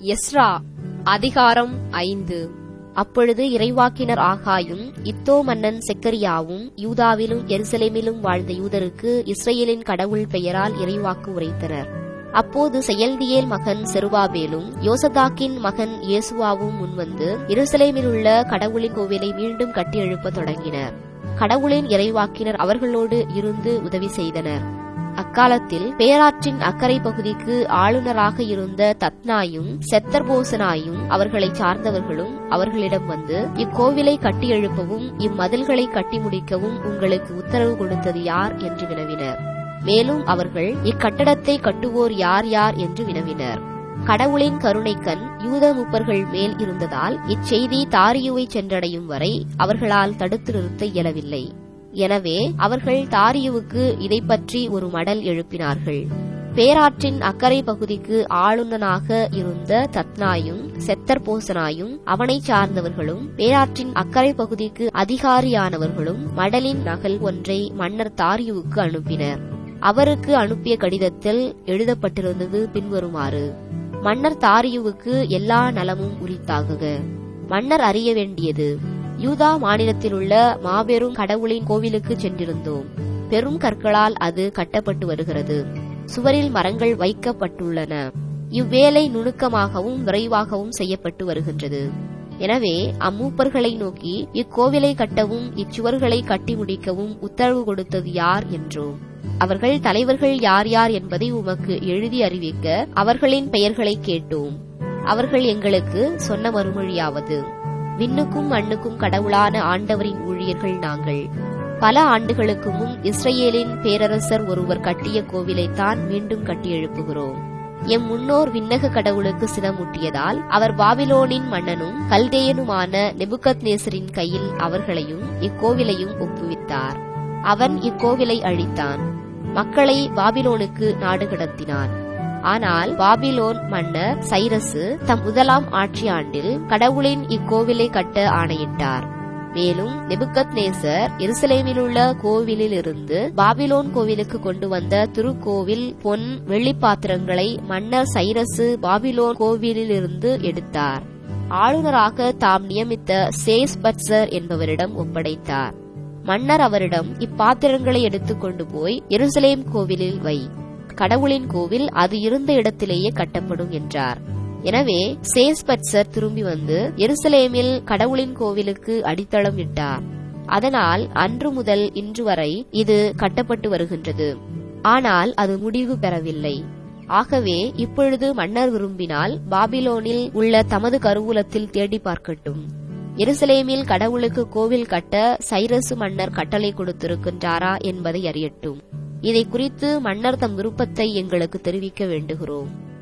Ezra அதிகாரம் ஐந்து அப்பொழுது இறைவாக்கினர் ஆகாயும் இத்தோ மன்னன் செக்கரியாவும் யூதாவிலும் எருசலேமிலும் வாழ்ந்த யூதருக்கு இஸ்ரேலின் கடவுள் பெயரால் இறைவாக்கு உரைத்தனர் அப்போது செயல்தியேல் மகன் செருபாபேலும் யோசதாக்கின் மகன் இயேசுவாவும் முன்வந்து எருசலேமிலுள்ள கடவுளின் கோவிலை மீண்டும் கட்டி எழுப்பத் தொடங்கினர் கடவுளின் இறைவாக்கினர் அவர்களோடு இருந்து உதவி செய்தனர் அக்காலத்தில் பேராற்றின் அக்கறை பகுதிக்கு ஆளுநராக இருந்த தத்னாயும் செத்தர்போசனாயும் அவர்களை சார்ந்தவர்களும் அவர்களிடம் வந்து இக்கோவிலை கட்டி எழுப்பவும் இம்மதில்களை கட்டி முடிக்கவும் உங்களுக்கு உத்தரவு கொடுத்தது யார் என்று வினவினர் மேலும் அவர்கள் இக்கட்டடத்தை கட்டுவோர் யார் யார் என்று வினவினர் கடவுளின் கருணைக்கண் யூத முப்பர்கள் மேல் இருந்ததால் இச்செய்தி தாரியுவை சென்றடையும் வரை அவர்களால் தடுத்து நிறுத்த இயலவில்லை எனவே அவர்கள் தாரியுவுக்கு இதை பற்றி ஒரு மடல் எழுப்பினார்கள் பேராற்றின் அக்கறை பகுதிக்கு ஆளுநனாக இருந்த தத்னாயும் செத்தர்போசனாயும் அவனை சார்ந்தவர்களும் பேராற்றின் அக்கறை பகுதிக்கு அதிகாரியானவர்களும் மடலின் நகல் ஒன்றை மன்னர் தாரியுவுக்கு அனுப்பினர் அவருக்கு அனுப்பிய கடிதத்தில் எழுதப்பட்டிருந்தது பின்வருமாறு மன்னர் தாரியுவுக்கு எல்லா நலமும் உரித்தாகுக மன்னர் அறிய வேண்டியது யூதா மாநிலத்திலுள்ள மாபெரும் கடவுளின் கோவிலுக்கு சென்றிருந்தோம் பெரும் கற்களால் அது கட்டப்பட்டு வருகிறது சுவரில் மரங்கள் வைக்கப்பட்டுள்ளன இவ்வேலை நுணுக்கமாகவும் விரைவாகவும் செய்யப்பட்டு வருகின்றது எனவே அம்மூப்பர்களை நோக்கி இக்கோவிலை கட்டவும் இச்சுவர்களை கட்டி முடிக்கவும் உத்தரவு கொடுத்தது யார் என்றோம் அவர்கள் தலைவர்கள் யார் யார் என்பதை உமக்கு எழுதி அறிவிக்க அவர்களின் பெயர்களை கேட்டோம் அவர்கள் எங்களுக்கு சொன்ன மறுமொழியாவது விண்ணுக்கும் மண்ணுக்கும் கடவுளான ஆண்டவரின் ஊழியர்கள் நாங்கள் பல ஆண்டுகளுக்கு முன் இஸ்ரேலின் பேரரசர் ஒருவர் கட்டிய கோவிலைத்தான் மீண்டும் கட்டி எழுப்புகிறோம் எம் முன்னோர் விண்ணக கடவுளுக்கு சினமூட்டியதால் அவர் பாபிலோனின் மன்னனும் கல்தேயனுமான நெபுகத் நேசரின் கையில் அவர்களையும் இக்கோவிலையும் ஒப்புவித்தார் அவன் இக்கோவிலை அழித்தான் மக்களை பாபிலோனுக்கு நாடு கடத்தினான் ஆனால் பாபிலோன் மன்னர் சைரசு தம் முதலாம் ஆட்சி ஆண்டில் கடவுளின் இக்கோவிலை கட்ட ஆணையிட்டார் மேலும் நெபுக்கத் நேசர் எருசலேமிலுள்ள கோவிலில் இருந்து பாபிலோன் கோவிலுக்கு கொண்டு வந்த திருக்கோவில் பொன் வெள்ளிப்பாத்திரங்களை மன்னர் சைரசு பாபிலோன் கோவிலிலிருந்து எடுத்தார் ஆளுநராக தாம் நியமித்த சேஸ் பட்சர் என்பவரிடம் ஒப்படைத்தார் மன்னர் அவரிடம் இப்பாத்திரங்களை எடுத்துக்கொண்டு போய் எருசலேம் கோவிலில் வை கடவுளின் கோவில் அது இருந்த இடத்திலேயே கட்டப்படும் என்றார் எனவே சேஸ்பட்சர் திரும்பி வந்து எருசலேமில் கடவுளின் கோவிலுக்கு அடித்தளம் இட்டார் அதனால் அன்று முதல் இன்று வரை இது கட்டப்பட்டு வருகின்றது ஆனால் அது முடிவு பெறவில்லை ஆகவே இப்பொழுது மன்னர் விரும்பினால் பாபிலோனில் உள்ள தமது கருவூலத்தில் தேடி பார்க்கட்டும் எருசலேமில் கடவுளுக்கு கோவில் கட்ட சைரசு மன்னர் கட்டளை கொடுத்திருக்கின்றாரா என்பதை அறியட்டும் இதை குறித்து மன்னர் தம் விருப்பத்தை எங்களுக்கு தெரிவிக்க வேண்டுகிறோம்